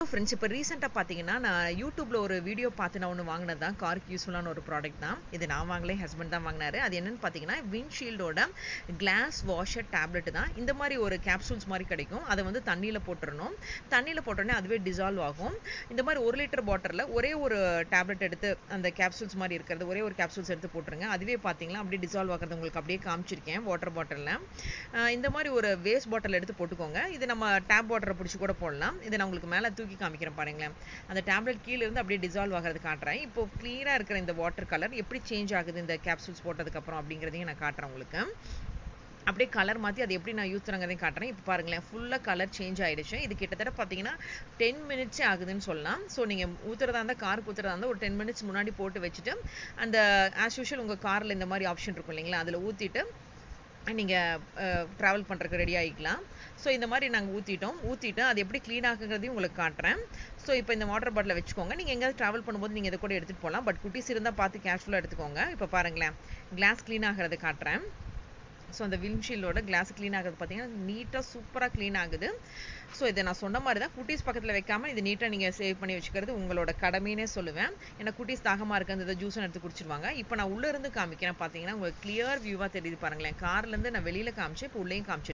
friends இப்போ ரீசெண்டாக பார்த்தீங்கன்னா நான் யூடியூப்ல ஒரு வீடியோ பார்த்து நான் ஒன்று வாங்கினது தான் காருக்கு யூஸ்ஃபுல்லான ஒரு ப்ராடக்ட் தான் இது நான் வாங்கலே ஹஸ்பண்ட் தான் வாங்கினாரு அது என்னன்னு பார்த்தீங்கன்னா விண்ட்ஷீல்டோட கிளாஸ் வாஷர் டேப்லெட் தான் இந்த மாதிரி ஒரு கேப்சூல்ஸ் மாதிரி கிடைக்கும் அதை வந்து தண்ணியில் போட்டுறணும் தண்ணியில் போட்டோடனே அதுவே டிசால்வ் ஆகும் இந்த மாதிரி ஒரு லிட்டர் பாட்டிலில் ஒரே ஒரு டேப்லெட் எடுத்து அந்த கேப்சூல்ஸ் மாதிரி இருக்கிறது ஒரே ஒரு கேப்சூல்ஸ் எடுத்து போட்டுருங்க அதுவே பார்த்தீங்கன்னா அப்படியே டிசால்வ் ஆகிறது உங்களுக்கு அப்படியே காமிச்சிருக்கேன் வாட்டர் பாட்டிலில் இந்த மாதிரி ஒரு வேஸ்ட் பாட்டில் எடுத்து போட்டுக்கோங்க இது நம்ம டேப் வாட்டரை பிடிச்சி கூட போடலாம் இதை நான் உங்களுக்கு மேலே தூக்கி காமிக்கிறேன் பாருங்களேன் அந்த டேப்லெட் கீழே இருந்து அப்படியே டிசால்வ் ஆகிறது காட்டுறேன் இப்போ கிளியராக இருக்கிற இந்த வாட்டர் கலர் எப்படி சேஞ்ச் ஆகுது இந்த கேப்சூல்ஸ் போட்டதுக்கப்புறம் அப்படிங்கிறதையும் நான் காட்டுறேன் உங்களுக்கு அப்படியே கலர் மாற்றி அது எப்படி நான் யூத்துறங்கிறதையும் காட்டுறேன் இப்போ பாருங்களேன் ஃபுல்லாக கலர் சேஞ்ச் ஆகிடுச்சு இது கிட்டத்தட்ட பார்த்தீங்கன்னா டென் மினிட்ஸே ஆகுதுன்னு சொல்லலாம் ஸோ நீங்கள் ஊற்றுறதா இருந்தால் காருக்கு ஊற்றுறதா இருந்தால் ஒரு டென் மினிட்ஸ் முன்னாடி போட்டு வச்சுட்டு அந்த ஆஸ் யூஷுவல் உங்கள் காரில் இந்த மாதிரி ஆப்ஷன் இருக்கும் இல்லைங்களா அதில் ஊற்றிட்டு நீங்கள் ட்ராவல் பண்ணுறதுக்கு ரெடி ஆகிக்கலாம் ஸோ இந்த மாதிரி நாங்கள் ஊற்றிட்டோம் ஊற்றிட்டு அது எப்படி க்ளீன் ஆகுங்கிறதையும் உங்களுக்கு காட்டுறேன் ஸோ இப்போ இந்த வாட்டர் பாட்டில் வச்சுக்கோங்க நீங்கள் எங்கேயாவது ட்ராவல் பண்ணும்போது நீங்கள் இதை கூட எடுத்துகிட்டு போகலாம் பட் குட்டிஸ் இருந்தால் பார்த்து கேஷ்ஃபுல்லாக எடுத்துக்கோங்க இப்போ பாருங்களேன் கிளாஸ் க்ளீன் ஆகிறது காட்டுறேன் ஸோ அந்த விண்ட்ஷீல்டோட கிளாஸ் க்ளீன் ஆகுது பார்த்தீங்கன்னா நீட்டாக சூப்பராக க்ளீன் ஆகுது ஸோ இதை நான் சொன்ன மாதிரி தான் குட்டீஸ் பக்கத்தில் வைக்காமல் இது நீட்டாக நீங்கள் சேவ் பண்ணி வச்சுக்கிறது உங்களோட கடமைனே சொல்லுவேன் ஏன்னா குட்டீஸ் தாகமாக இருக்குது அந்த ஜூஸும் எடுத்து குடிச்சிருவாங்க இப்போ நான் உள்ளே இருந்து காமிக்கிறேன் பார்த்தீங்கன்னா உங்களுக்கு கிளியர் வியூவாக தெரியுது பாருங்களேன் கார்லேருந்து நான் வெளியில் காமிச்சேன் இப்போ உள்ளேயும் காமிச்சு